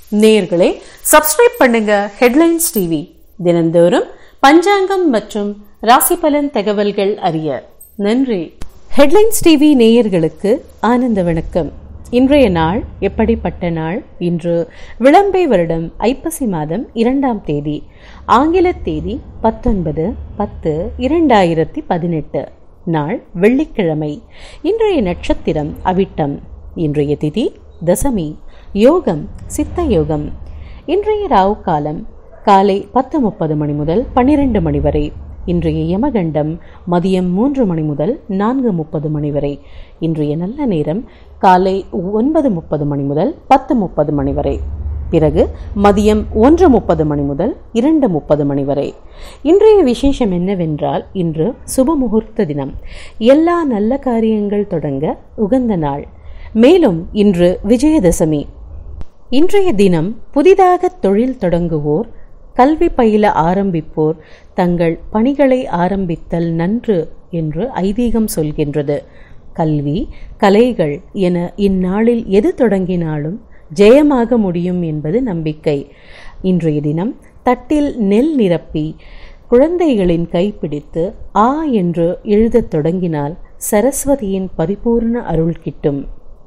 நேயர்களே சப்ஸ்கிரைப் பண்ணுங்க headlines TV தினந்தோறும் பஞ்சாங்கம் மற்றும் ராசி பலன் தகவல்கள் அறிய நன்றி ஹெட்லைன்ஸ் டிவி நேயர்களுக்கு ஆனந்த வணக்கம் இன்றைய நாள் எப்படிப்பட்ட நாள் இன்று விளம்பை வருடம் ஐப்பசி மாதம் இரண்டாம் தேதி ஆங்கில தேதி பத்தொன்பது பத்து இரண்டாயிரத்தி பதினெட்டு நாள் வெள்ளிக்கிழமை இன்றைய நட்சத்திரம் அவிட்டம் இன்றைய திதி தசமி யோகம் சித்த யோகம் இன்றைய ராவு காலம் காலை பத்து முப்பது மணி முதல் பன்னிரண்டு மணி வரை இன்றைய யமகண்டம் மதியம் மூன்று மணி முதல் நான்கு முப்பது மணி வரை இன்றைய நல்ல நேரம் காலை ஒன்பது முப்பது மணி முதல் பத்து முப்பது மணி வரை பிறகு மதியம் ஒன்று முப்பது மணி முதல் இரண்டு முப்பது மணி வரை இன்றைய விசேஷம் என்னவென்றால் இன்று சுப முகூர்த்த தினம் எல்லா நல்ல காரியங்கள் தொடங்க உகந்த நாள் மேலும் இன்று விஜயதசமி இன்றைய தினம் புதிதாக தொழில் தொடங்குவோர் கல்வி பயில ஆரம்பிப்போர் தங்கள் பணிகளை ஆரம்பித்தல் நன்று என்று ஐதீகம் சொல்கின்றது கல்வி கலைகள் என இந்நாளில் எது தொடங்கினாலும் ஜெயமாக முடியும் என்பது நம்பிக்கை இன்றைய தினம் தட்டில் நெல் நிரப்பி குழந்தைகளின் கைப்பிடித்து ஆ என்று எழுதத் தொடங்கினால் சரஸ்வதியின் பரிபூர்ண அருள் கிட்டும்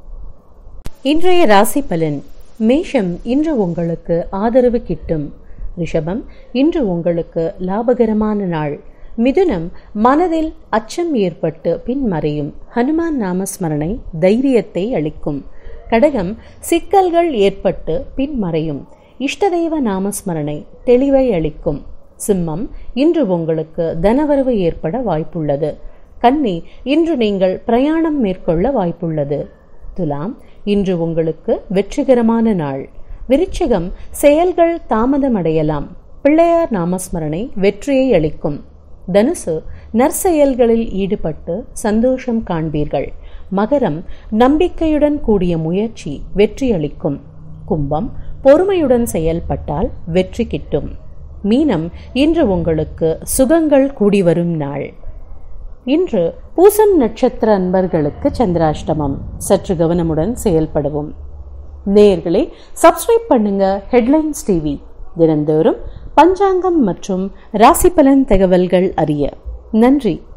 இன்றைய ராசி பலன் மேஷம் இன்று உங்களுக்கு ஆதரவு கிட்டும் ரிஷபம் இன்று உங்களுக்கு லாபகரமான நாள் மிதுனம் மனதில் அச்சம் ஏற்பட்டு பின்மறையும் ஹனுமான் நாமஸ்மரணை தைரியத்தை அளிக்கும் கடகம் சிக்கல்கள் ஏற்பட்டு பின்மறையும் இஷ்டதெய்வ நாமஸ்மரணை தெளிவை அளிக்கும் சிம்மம் இன்று உங்களுக்கு தனவரவு ஏற்பட வாய்ப்புள்ளது கன்னி இன்று நீங்கள் பிரயாணம் மேற்கொள்ள வாய்ப்புள்ளது துலாம் இன்று உங்களுக்கு வெற்றிகரமான நாள் விருச்சிகம் செயல்கள் தாமதமடையலாம் பிள்ளையார் நாமஸ்மரணை வெற்றியை அளிக்கும் தனுசு நற்செயல்களில் ஈடுபட்டு சந்தோஷம் காண்பீர்கள் மகரம் நம்பிக்கையுடன் கூடிய முயற்சி வெற்றி அளிக்கும் கும்பம் பொறுமையுடன் செயல்பட்டால் வெற்றி கிட்டும் மீனம் இன்று உங்களுக்கு சுகங்கள் கூடி வரும் நாள் இன்று பூசம் நட்சத்திர அன்பர்களுக்கு சந்திராஷ்டமம் சற்று கவனமுடன் செயல்படவும் நேயர்களே சப்ஸ்கிரைப் பண்ணுங்க ஹெட்லைன்ஸ் டிவி தினந்தோறும் பஞ்சாங்கம் மற்றும் ராசி பலன் தகவல்கள் அறிய நன்றி